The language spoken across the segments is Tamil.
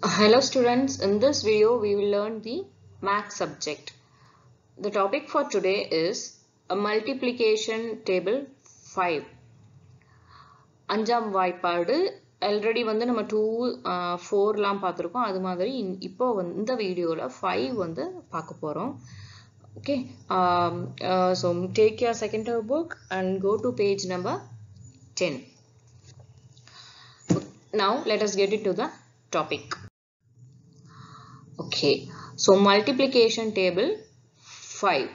Hello students, in this video we will learn the math subject. The topic for today is a multiplication table 5. அஞ்சாம் வாய்ப்பாடு ஆல்ரெடி வந்து நம்ம டூ ஃபோர்லாம் பார்த்துருக்கோம் அது மாதிரி இந்- இப்போ வந்து இந்த வீடியோவில் ஃபைவ் வந்து பார்க்க போகிறோம் okay so take your second book and go to page number ten now let us get into the topic okay so multiplication table 5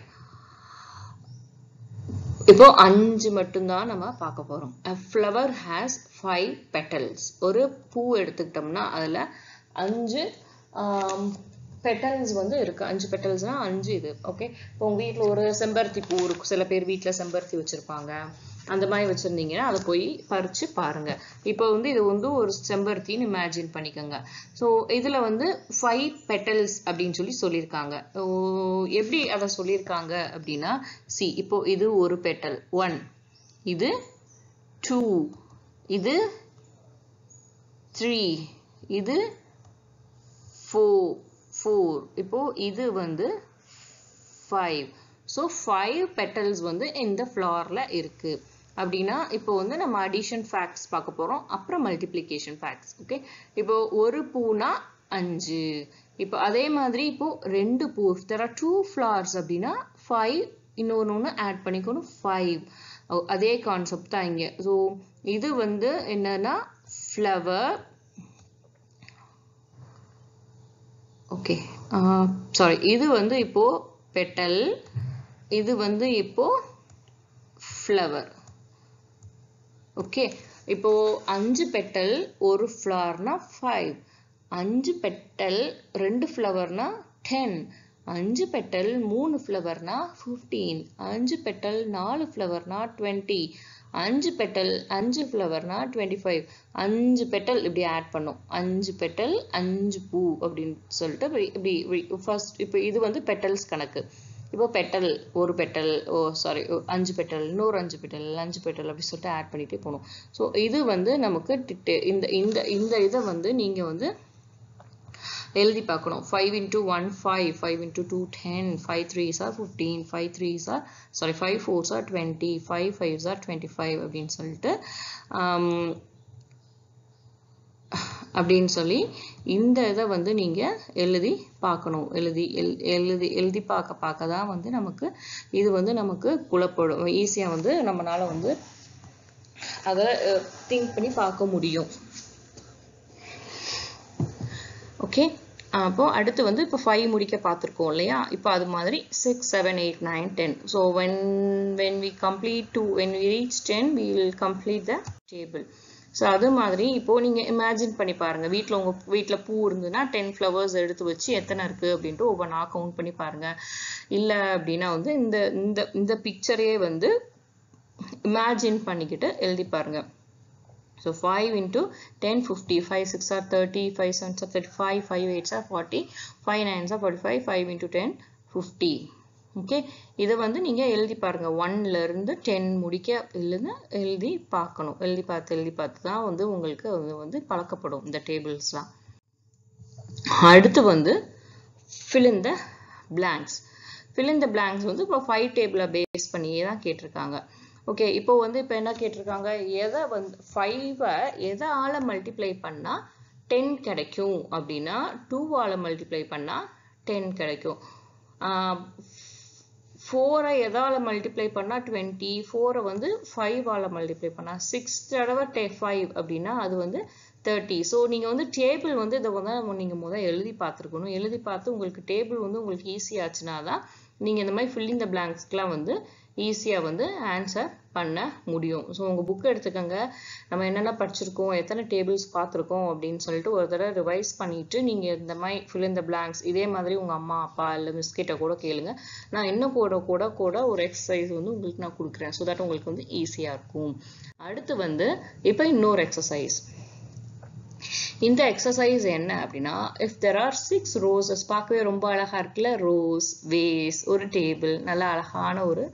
இப்போ அஞ்சு மட்டும்தான் நம்ம பார்க்க போறோம் a flower has five petals ஒரு பூ எடுத்துக்கிட்டோம்னா அதுல அஞ்சு பெட்டல்ஸ் வந்து இருக்கு அஞ்சு பெட்டல்ஸ்னா அஞ்சு இது ஓகே இப்போ உங்க வீட்ல ஒரு செம்பருத்தி பூ இருக்கும் சில பேர் வீட்ல செம்பருத்தி வச்சிருப்பாங்க அந்த மாதிரி வச்சிருந்தீங்கன்னா அதை போய் பறிச்சு பாருங்க இப்போ வந்து இது வந்து ஒரு செம்பருத்தின்னு இமேஜின் பண்ணிக்கோங்க ஸோ இதுல வந்து ஃபைவ் பெட்டல்ஸ் அப்படின்னு சொல்லி சொல்லியிருக்காங்க ஓ, எப்படி அதை சொல்லியிருக்காங்க அப்படின்னா சி இப்போ இது ஒரு பெட்டல் ஒன் இது டூ இது த்ரீ இது ஃபோர் ஃபோர் இப்போ இது வந்து ஃபைவ் ஸோ ஃபைவ் பெட்டல்ஸ் வந்து இந்த ஃப்ளாரில் இருக்கு அப்படின்னா இப்போ வந்து நம்ம அடிஷன் ஃபேக்ட்ஸ் பார்க்க போகிறோம் அப்புறம் மல்டிப்ளிகேஷன் ஃபேக்ட்ஸ் ஓகே இப்போ ஒரு பூனா அஞ்சு இப்போ அதே மாதிரி இப்போ ரெண்டு பூ தெர் ஆர் டூ ஃப்ளவர்ஸ் அப்படின்னா ஃபைவ் இன்னொன்று ஒன்று ஆட் பண்ணிக்கணும் ஃபைவ் அதே கான்செப்ட் தான் இங்கே ஸோ இது வந்து என்னன்னா ஃப்ளவர் ஓகே சாரி இது வந்து இப்போ பெட்டல் இது வந்து இப்போ ஃப்ளவர் ஓகே இப்போ அஞ்சு பெட்டல் ஒரு ஃப்ளவர்னா ஃபைவ் அஞ்சு பெட்டல் ரெண்டு ஃப்ளவர்னா டென் அஞ்சு பெட்டல் மூணு ஃப்ளவர்னா ஃபிஃப்டீன் அஞ்சு பெட்டல் நாலு ஃப்ளவர்னா டுவெண்ட்டி அஞ்சு பெட்டல் அஞ்சு ஃப்ளவர்னா டுவெண்ட்டி ஃபைவ் அஞ்சு பெட்டல் இப்படி ஆட் பண்ணும் அஞ்சு பெட்டல் அஞ்சு பூ அப்படின்னு சொல்லிட்டு இப்படி இப்படி ஃபர்ஸ்ட் இப்போ இது வந்து பெட்டல்ஸ் கணக்கு இப்போ பெட்டல் ஒரு பெட்டல் ஓ சாரி அஞ்சு பெட்டல் இன்னொரு அஞ்சு பெட்டல் அஞ்சு பெட்டல் அப்படி சொல்லிட்டு ஆட் பண்ணிட்டே போகணும் ஸோ இது வந்து நமக்கு டிட்டே- இந்த இந்த இந்த இதை வந்து நீங்கள் வந்து எழுதி பார்க்கணும் five into one five five into two ten five threes or fifteen five threes or sorry five fours or twenty five fives or twenty five அப்படின்னு சொல்லிட்டு ஆம், அப்படின்னு சொல்லி இந்த இதை வந்து நீங்கள் எழுதி பார்க்கணும் எழுதி எல் எழுதி எழுதி பார்க்க பார்க்க தான் வந்து நமக்கு இது வந்து நமக்கு குழப்படும் ஈஸியாக வந்து நம்மளால வந்து அதை திங்க் பண்ணி பார்க்க முடியும் ஓகே அப்போ அடுத்து வந்து இப்போ ஃபைவ் முடிக்க பார்த்துருக்கோம் இல்லையா இப்போ அது மாதிரி six seven eight nine ten so when when we complete to when we reach ten we will complete the table so அது மாதிரி இப்போ நீங்கள் இமேஜின் பண்ணி பாருங்க வீட்டில் உங்கள் வீட்டில் பூ இருந்ததுன்னா டென் ஃப்ளவர்ஸ் எடுத்து வச்சு எத்தனை இருக்குது அப்படின்ட்டு ஒவ்வொன்றா கவுண்ட் பண்ணி பாருங்க இல்லை அப்படின்னா வந்து இந்த இந்த இந்த பிக்சரே வந்து இமேஜின் பண்ணிக்கிட்டு எழுதி பாருங்க So 5 into 10, 50, 5 6 are 30, 5 7 are 35, 5 8 are 40, 5 9 are 45, 5 into 10, 50. Okay இதை வந்து நீங்கள் எழுதி பாருங்க ஒன்ல இருந்து டென் முடிக்க எழுத எழுதி பார்க்கணும் எழுதி பார்த்து எழுதி பார்த்து தான் வந்து உங்களுக்கு அது வந்து பழக்கப்படும் இந்த டேபிள்ஸ்லாம் அடுத்து வந்து fill in the blanks fill in the blanks வந்து இப்போ ஃபைவ் டேபிளை பேஸ் பண்ணியே தான் கேட்டிருக்காங்க ஓகே இப்போ வந்து இப்போ என்ன கேட்டிருக்காங்க எதை வந்து ஃபைவை எதால மல்டிப்ளை பண்ணா டென் கிடைக்கும் அப்படின்னா டூவால மல்டிப்ளை பண்ணா டென் கிடைக்கும் ஃபோரை எதால மல்டிப்ளை பண்ணா டுவெண்ட்டி ஃபோரை வந்து ஃபைவால மல்டிப்ளை பண்ணா சிக்ஸ் தடவை டே ஃபைவ் அப்படின்னா அது வந்து தேர்ட்டி ஸோ நீங்கள் வந்து டேபிள் வந்து இதை வந்து நீங்கள் முதல் எழுதி பார்த்துருக்கணும் எழுதி பார்த்து உங்களுக்கு டேபிள் வந்து உங்களுக்கு ஈஸி ஆச்சுன்னா தான் நீங்கள் இந்த மாதிரி ஃபில்லிங் த பிளாங்க்ஸ்க்கெலாம் வந்து ஈஸியாக வந்து ஆன்சர் பண்ண முடியும் ஸோ உங்கள் புக் எடுத்துக்கோங்க நம்ம என்னென்ன படிச்சிருக்கோம் எத்தனை டேபிள்ஸ் பார்த்துருக்கோம் அப்படின்னு சொல்லிட்டு ஒரு தடவை ரிவைஸ் பண்ணிட்டு நீங்கள் இந்த மாதிரி fill in the blanks இதே மாதிரி உங்கள் அம்மா அப்பா இல்லை மிஸ் கிட்ட கூட கேளுங்க நான் இன்னும் கூட கூட கூட ஒரு எக்ஸசைஸ் வந்து உங்களுக்கு நான் கொடுக்குறேன் ஸோ தட் உங்களுக்கு வந்து ஈஸியாக இருக்கும் அடுத்து வந்து இப்போ இன்னொரு எக்ஸசைஸ் இந்த எக்ஸசைஸ் என்ன அப்படின்னா if there are six roses பார்க்கவே ரொம்ப அழகா இருக்குல்ல ரோஸ் வேஸ் ஒரு டேபிள் நல்ல அழகான ஒரு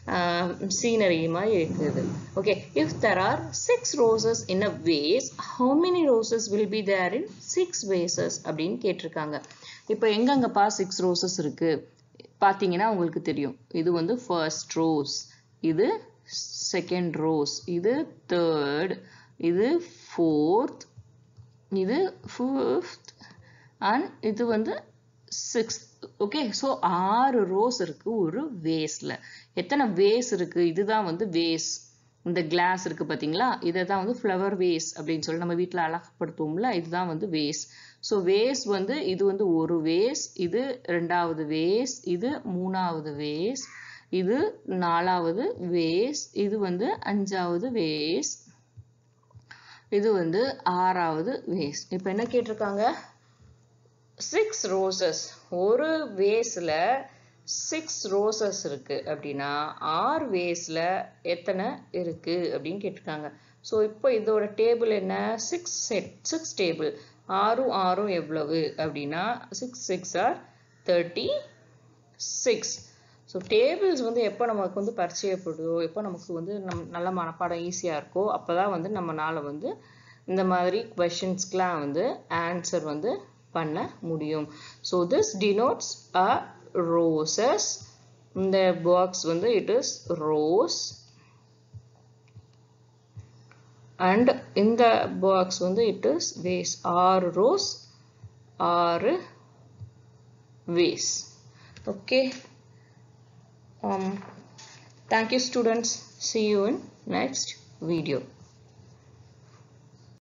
சீனரி மாதிரி இருக்குது okay if there are six roses in a vase how many roses will be there in six vases அப்படின்னு கேட்டிருக்காங்க இப்போ எங்கெங்கப்பா சிக்ஸ் ரோசஸ் இருக்கு பார்த்தீங்கன்னா உங்களுக்கு தெரியும் இது வந்து ஃபர்ஸ்ட் ரோஸ் இது செகண்ட் ரோஸ் இது தேர்ட் இது ஃபோர்த் இது ஃபிஃப்த் அண்ட் இது வந்து சிக்ஸ்த் ஓகே ஸோ ஆறு ரோஸ் இருக்கு ஒரு வேஸ்ல எத்தனை வேஸ் இருக்கு இதுதான் வந்து வேஸ் இந்த கிளாஸ் இருக்கு பாத்தீங்களா இதை தான் வந்து ஃப்ளவர் வேஸ் அப்படின்னு சொல்லி நம்ம வீட்டில் அழகுப்படுத்துவோம்ல இதுதான் வந்து வேஸ் ஸோ வேஸ் வந்து இது வந்து ஒரு வேஸ் இது ரெண்டாவது வேஸ் இது மூணாவது வேஸ் இது நாலாவது வேஸ் இது வந்து அஞ்சாவது வேஸ் இது வந்து ஆறாவது வேஸ் இப்போ என்ன கேட்டிருக்காங்க சிக்ஸ் ரோசஸ் ஒரு வேஸில் சிக்ஸ் ரோசஸ் இருக்கு அப்படின்னா ஆறு வேஸில் எத்தனை இருக்கு அப்படின்னு கேட்டிருக்காங்க ஸோ இப்போ இதோட டேபிள் என்ன சிக்ஸ் செட் சிக்ஸ் டேபிள் ஆறும் ஆறும் எவ்வளவு அப்படின்னா six six or thirty six so tables வந்து எப்போ நமக்கு வந்து பரிச்சயப்படுதோ எப்போ நமக்கு வந்து நம் நல்ல மனப்பாடம் ஈஸியாக இருக்கோ அப்போ தான் வந்து நம்மளால் வந்து இந்த மாதிரி கொஷின்ஸ்க்கெலாம் வந்து ஆன்சர் வந்து பண்ண முடியும் so this denotes a roses இந்த பாக்ஸ் வந்து இட் இஸ் ரோஸ் அண்ட் இந்த பாக்ஸ் வந்து இட் இஸ் வேஸ் ஆறு ரோஸ் ஆறு vase okay um, thank you students see you in next video